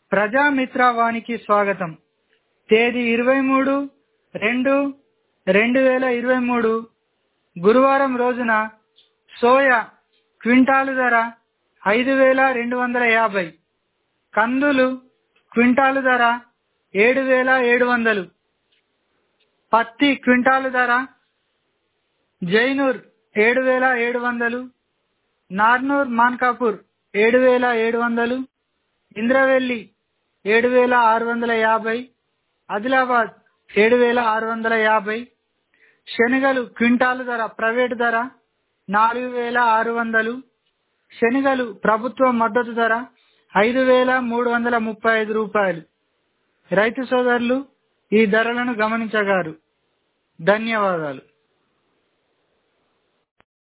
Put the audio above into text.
ప్రజామిత్ర వానికి స్వాగతం తేదీ ఇరవై మూడు రెండు రెండు వేల ఇరవై మూడు గురువారం రోజున సోయా క్వింటాలు ధర ఐదు వేల రెండు వందల యాభై కందులు క్వింటాలు ధర ఏడు వేల ఏడు వందలు పత్తి క్వింటాలు ధర జైనూర్ ఏడు వేల ఏడు వందలు నార్నూర్ మాన్కాపూర్ ఏడు వేల ఏడు వందలు ఇంద్రవెల్లి ఏడు వేల ఆరు వందల యాభై ఆదిలాబాద్ ఏడు వేల ఆరు వందల యాభై శనగలు క్వింటాలు ధర ప్రైవేటు ధర నాలుగు వేల ఆరు వందలు శనగలు ప్రభుత్వ మద్దతు ధర ఐదు వేల మూడు వందల ముప్పై ఐదు రూపాయలు రైతు సోదరులు ఈ ధరలను గమనించగారు ధన్యవాదాలు